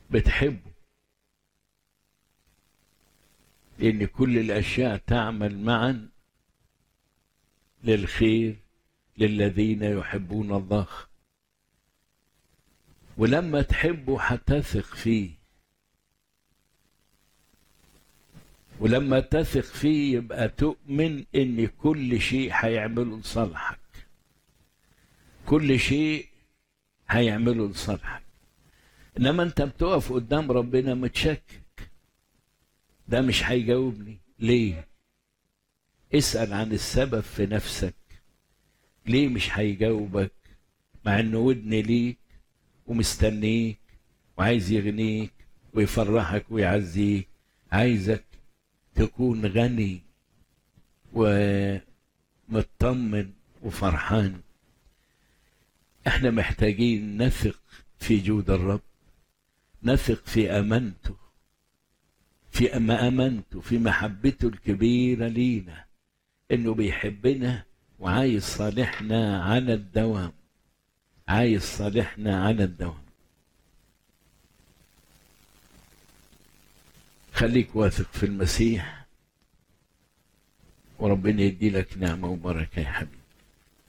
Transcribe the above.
بتحبه لأن كل الأشياء تعمل معا للخير للذين يحبون الله ولما تحبه هتثق فيه ولما تثق فيه يبقى تؤمن ان كل شيء هيعمله لصالحك كل شيء هيعمله لصالحك انما انت بتقف قدام ربنا متشكك ده مش هيجاوبني ليه اسأل عن السبب في نفسك ليه مش هيجاوبك مع انه ودن ليك ومستنيك وعايز يغنيك ويفرحك ويعزيك عايزك تكون غني ومطمن وفرحان احنا محتاجين نثق في جود الرب نثق في امانته في أما امانته في محبته الكبيره لينا انه بيحبنا وعايز صالحنا على الدوام عايز صالحنا على الدوام خليك واثق في المسيح وربنا يدي لك نعمه وبركه يا حبيبي